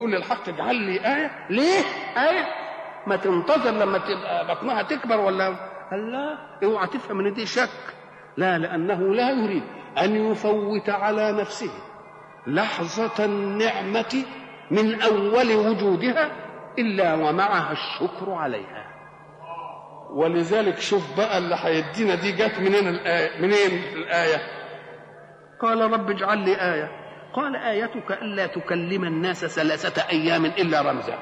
تقول للحق اجعل لي آية ليه آية ما تنتظر لما تبقى بطنها تكبر ولا قال لا اوعى تفهم ان دي شك لا لأنه لا يريد أن يفوت على نفسه لحظة النعمة من أول وجودها إلا ومعها الشكر عليها ولذلك شوف بقى اللي هيدينا دي جت منين الآية منين الآية قال رب اجعل لي آية قال آيتك ألا تكلم الناس ثلاثة أيام إلا رمزا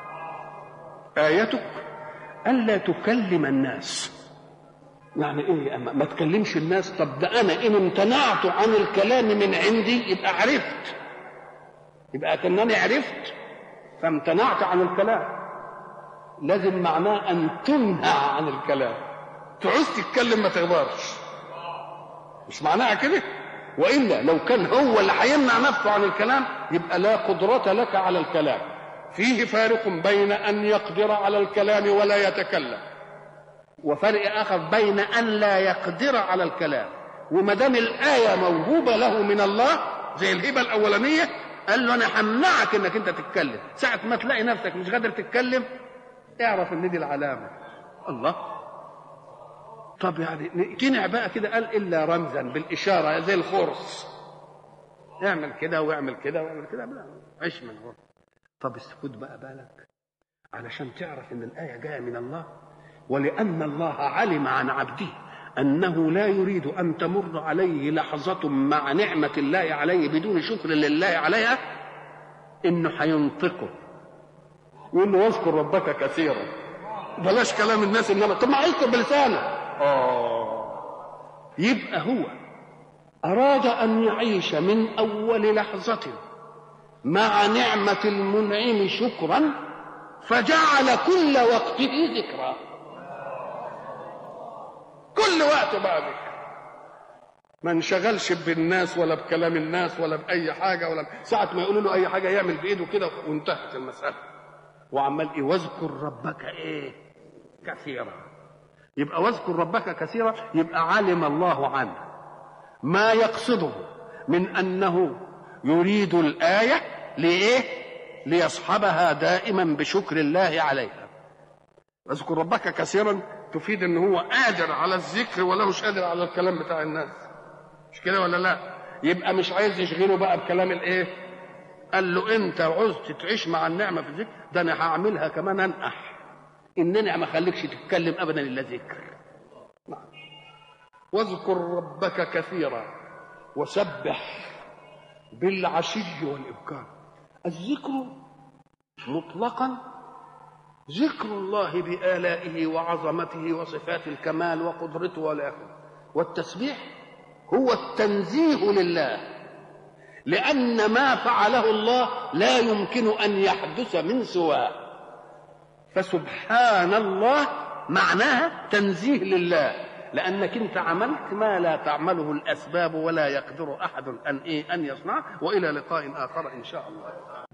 آيتك ألا تكلم الناس يعني ايه أما ما تكلمش الناس طب ده انا ان امتنعت عن الكلام من عندي يبقى عرفت يبقى كانني عرفت فامتنعت عن الكلام لازم معناه ان تنهى عن الكلام تعوز تتكلم ما تقدرش مش معناها كده والا لو كان هو اللي هيمنع نفسه عن الكلام يبقى لا قدره لك على الكلام فيه فارق بين ان يقدر على الكلام ولا يتكلم وفرق اخر بين ان لا يقدر على الكلام وما دام الايه موهوبه له من الله زي الهبه الاولانيه قال له انا همنعك انك انت تتكلم ساعه ما تلاقي نفسك مش قادر تتكلم اعرف ان دي العلامه الله طب يعني تنع بقى كده قال الا رمزا بالاشاره زي الخرص اعمل كده واعمل كده واعمل كده عيش من هو طب السكوت بقى بالك علشان تعرف ان الايه جايه من الله ولأن الله علم عن عبده أنه لا يريد أن تمر عليه لحظة مع نعمة الله عليه بدون شكر لله عليها إنه هينطقه يقول له واذكر ربك كثيرا بلاش كلام الناس إنما طب ما يذكر بلسانه آه يبقى هو أراد أن يعيش من أول لحظة مع نعمة المنعم شكرا فجعل كل وقته ذكرًا كل وقته بقى ذكر ما انشغلش بالناس ولا بكلام الناس ولا باي حاجه ولا ساعه ما يقولوا له اي حاجه يعمل بايده كده وانتهت المساله وعمال ايه واذكر ربك ايه كثيرا يبقى واذكر ربك كثيرا يبقى علم الله عنه ما يقصده من انه يريد الايه لايه ليصحبها دائما بشكر الله عليها واذكر ربك كثيرا تفيد ان هو قادر على الذكر ولا مش قادر على الكلام بتاع الناس مش كده ولا لا يبقى مش عايز يشغله بقى بكلام الايه قال له انت عوزت تعيش مع النعمه في الذكر ده انا هعملها كمان انقح انني ما اخليكش تتكلم ابدا الا ذكر واذكر ربك كثيرا وسبح بالعشي والابكار الذكر مطلقا ذكر الله بآلائه وعظمته وصفات الكمال وقدرته والآخر والتسبيح هو التنزيه لله لأن ما فعله الله لا يمكن أن يحدث من سواه فسبحان الله معناها تنزيه لله لأنك أنت عملت ما لا تعمله الأسباب ولا يقدر أحد أن إيه أن يصنعه وإلى لقاء آخر إن شاء الله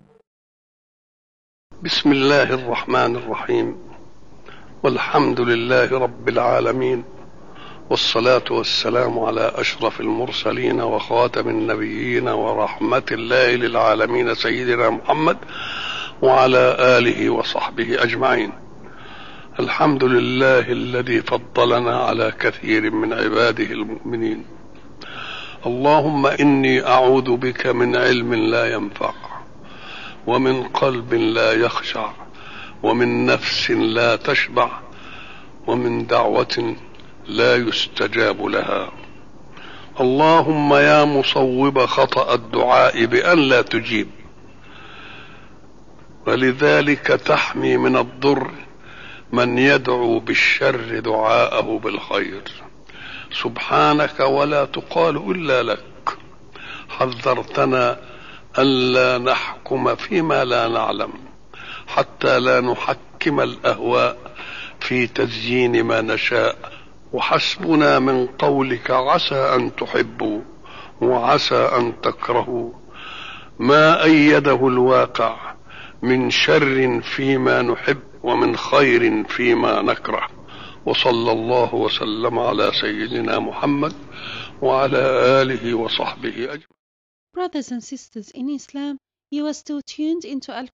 بسم الله الرحمن الرحيم والحمد لله رب العالمين والصلاه والسلام على اشرف المرسلين وخاتم النبيين ورحمه الله للعالمين سيدنا محمد وعلى اله وصحبه اجمعين الحمد لله الذي فضلنا على كثير من عباده المؤمنين اللهم اني اعوذ بك من علم لا ينفع ومن قلب لا يخشع ومن نفس لا تشبع ومن دعوة لا يستجاب لها اللهم يا مصوب خطأ الدعاء بأن لا تجيب ولذلك تحمي من الضر من يدعو بالشر دعاءه بالخير سبحانك ولا تقال إلا لك حذرتنا ألا نحكم فيما لا نعلم حتى لا نحكم الأهواء في تزيين ما نشاء وحسبنا من قولك عسى أن تحبوا وعسى أن تكرهوا ما أيده الواقع من شر فيما نحب ومن خير فيما نكره وصلى الله وسلم على سيدنا محمد وعلى آله وصحبه أجمعين Brothers and sisters in Islam, you are still tuned into Al